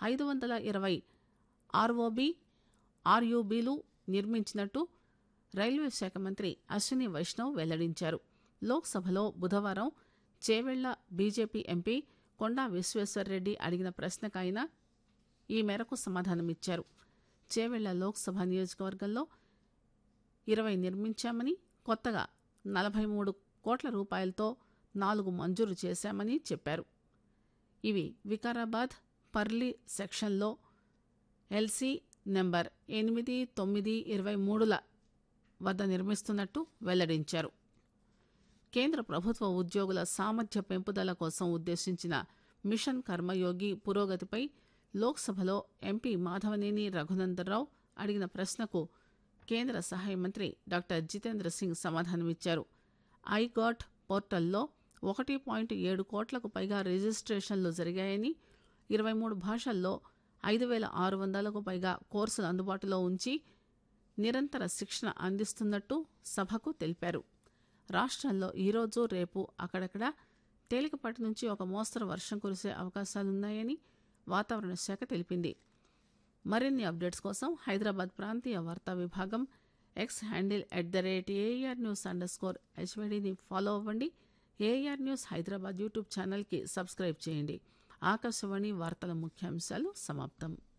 ఐదు వందల ఇరవై ఆర్ఓబి ఆర్యూబీలు నిర్మించినట్టు రైల్వే శాఖ మంత్రి అశ్విని వైష్ణవ్ వెల్లడించారు లోక్సభలో బుధవారం చేవెళ్ల బీజేపీ ఎంపీ కొండా విశ్వేశ్వర్రెడ్డి అడిగిన ప్రశ్నకు ఆయన ఈ మేరకు సమాధానమిచ్చారు చేవెళ్ల లోక్సభ నియోజకవర్గంలో ఇరవై నిర్మించామని కొత్తగా నలభై మూడు కోట్ల రూపాయలతో నాలుగు మంజూరు చేశామని చెప్పారు ఇవి వికారాబాద్ పర్లీ సెక్షన్లో ఎల్సీ నెంబర్ ఎనిమిది తొమ్మిది ఇరవై మూడుల వద్ద నిర్మిస్తున్నట్టు వెల్లడించారు కేంద్ర ప్రభుత్వ ఉద్యోగుల సామర్థ్య పెంపుదల కోసం ఉద్దేశించిన మిషన్ కర్మయోగి పురోగతిపై లోక్సభలో ఎంపీ మాధవనేని రఘునందనరావు అడిగిన ప్రశ్నకు కేంద్ర సహాయ మంత్రి డాక్టర్ జితేంద్ర సింగ్ సమాధానమిచ్చారు ఐగాట్ పోర్టల్లో ఒకటి పాయింట్ ఏడు కోట్లకు పైగా రిజిస్ట్రేషన్లు జరిగాయని ఇరవై మూడు భాషల్లో ఐదు వేల ఆరు వందలకు పైగా కోర్సులు అందుబాటులో ఉంచి నిరంతర శిక్షణ అందిస్తున్నట్టు సభకు తెలిపారు రాష్ట్రంలో ఈరోజు రేపు అక్కడక్కడ తేలికపాటి నుంచి ఒక మోస్తరు వర్షం కురిసే అవకాశాలున్నాయని వాతావరణ శాఖ తెలిపింది మరిన్ని అప్డేట్స్ కోసం హైదరాబాద్ ప్రాంతీయ వార్తా విభాగం X handle at the rate AR news under score హెచ్వైడిని ఫాలో అవ్వండి ఏఆర్ న్యూస్ హైదరాబాద్ యూట్యూబ్ ఛానల్కి సబ్స్క్రైబ్ చేయండి ఆకాశవాణి వార్తల ముఖ్యాంశాలు సమాప్తం